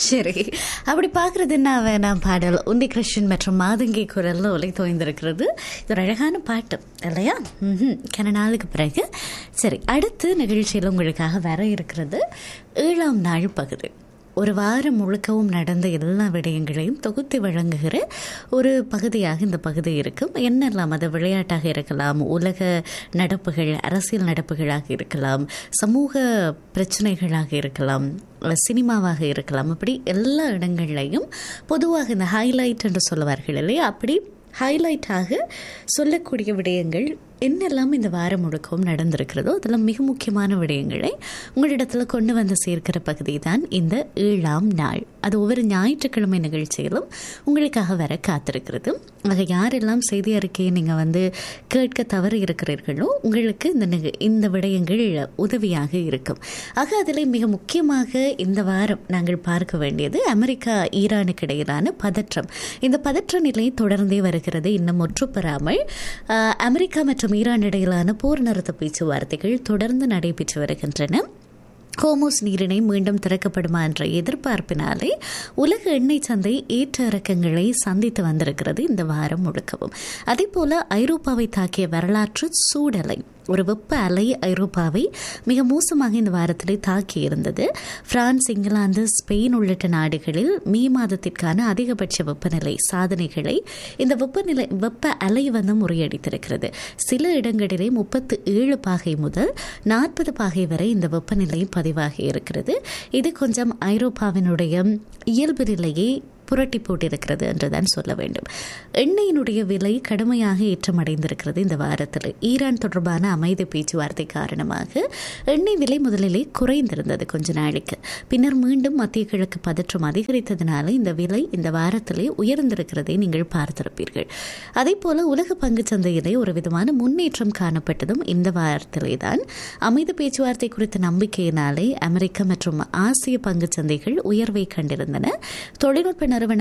சரி அப்படி பார்க்கறது என்ன வேணாம் பாடல் உண்டி கிருஷ்ணன் மற்றும் மாதங்கி குரல்ல ஒலை தோய்ந்திருக்கிறது இது ஒரு அழகான பாட்டு இல்லையா ம்ஹும். கன நாளுக்கு பிறகு சரி அடுத்து நிகழ்ச்சியில் உங்களுக்காக வர இருக்கிறது ஏழாம் நாள் பகுதி ஒரு வாரம் முழுக்கவும் நடந்த எல்லா விடயங்களையும் தொகுத்து வழங்குகிற ஒரு பகுதியாக இந்த பகுதி இருக்கும் என்னெல்லாம் அது விளையாட்டாக இருக்கலாம் உலக நடப்புகள் அரசியல் நடப்புகளாக இருக்கலாம் சமூக பிரச்சனைகளாக இருக்கலாம் சினிமாவாக இருக்கலாம் அப்படி எல்லா இடங்கள்லையும் பொதுவாக இந்த ஹைலைட் என்று சொல்லுவார்கள் இல்லையா அப்படி ஹைலைட்டாக சொல்லக்கூடிய விடயங்கள் என்னெல்லாம் இந்த வாரம் முழுக்கவும் நடந்திருக்கிறதோ அதெல்லாம் மிக முக்கியமான விடயங்களை உங்களிடத்தில் கொண்டு வந்து சேர்க்கிற பகுதி தான் இந்த ஏழாம் நாள் அது ஒவ்வொரு ஞாயிற்றுக்கிழமை நிகழ்ச்சியிலும் உங்களுக்காக வர காத்திருக்கிறது ஆக யாரெல்லாம் செய்தி அறிக்கையை நீங்கள் வந்து கேட்க தவறி இருக்கிறீர்களோ உங்களுக்கு இந்த நிக இந்த விடயங்கள் உதவியாக இருக்கும் ஆக அதில் மிக முக்கியமாக இந்த வாரம் நாங்கள் பார்க்க வேண்டியது அமெரிக்கா ஈரானுக்கு இடையிலான பதற்றம் இந்த பதற்ற நிலை தொடர்ந்தே வருகிறது இன்னும் முற்றுப்பெறாமல் ஆஹ், அமெரிக்கா மற்றும் ஈரான் இடையிலான போர் நிறுத்த பேச்சுவார்த்தைகள் தொடர்ந்து நடைபெற்று வருகின்றன ஹோமோஸ் நீரிணை மீண்டும் திறக்கப்படுமா என்ற எதிர்பார்ப்பினாலே உலக எண்ணெய் சந்தை ஏற்ற இறக்கங்களை சந்தித்து வந்திருக்கிறது இந்த வாரம் முழுக்கவும் அதே போல ஐரோப்பாவை தாக்கிய வரலாற்று சூடலை ஒரு வெப்ப அலை ஐரோப்பாவை மிக மோசமாக இந்த வாரத்திலே தாக்கி இருந்தது பிரான்ஸ் இங்கிலாந்து ஸ்பெயின் உள்ளிட்ட நாடுகளில் மே மாதத்திற்கான அதிகபட்ச வெப்பநிலை சாதனைகளை இந்த வெப்பநிலை வெப்ப அலை வந்து முறியடித்திருக்கிறது சில இடங்களிலே முப்பத்து ஏழு பாகை முதல் நாற்பது பாகை வரை இந்த வெப்பநிலை பதிவாகி இருக்கிறது இது கொஞ்சம் ஐரோப்பாவினுடைய இயல்பு நிலையை புரட்டி போட்டிருக்கிறது என்றுதான் சொல்ல வேண்டும் எண்ணெயினுடைய விலை கடுமையாக ஏற்றமடைந்திருக்கிறது இந்த வாரத்தில் ஈரான் தொடர்பான அமைதி பேச்சுவார்த்தை காரணமாக எண்ணெய் விலை முதலிலே குறைந்திருந்தது கொஞ்ச நாளைக்கு பின்னர் மீண்டும் மத்திய கிழக்கு பதற்றம் அதிகரித்ததினால இந்த விலை இந்த வாரத்திலே உயர்ந்திருக்கிறதை நீங்கள் பார்த்திருப்பீர்கள் அதே போல உலக பங்குச் சந்தையிலே ஒரு விதமான முன்னேற்றம் காணப்பட்டதும் இந்த வாரத்திலே தான் அமைதி பேச்சுவார்த்தை குறித்த நம்பிக்கையினாலே அமெரிக்க மற்றும் ஆசிய பங்குச் சந்தைகள் உயர்வை கண்டிருந்தன தொழில்நுட்ப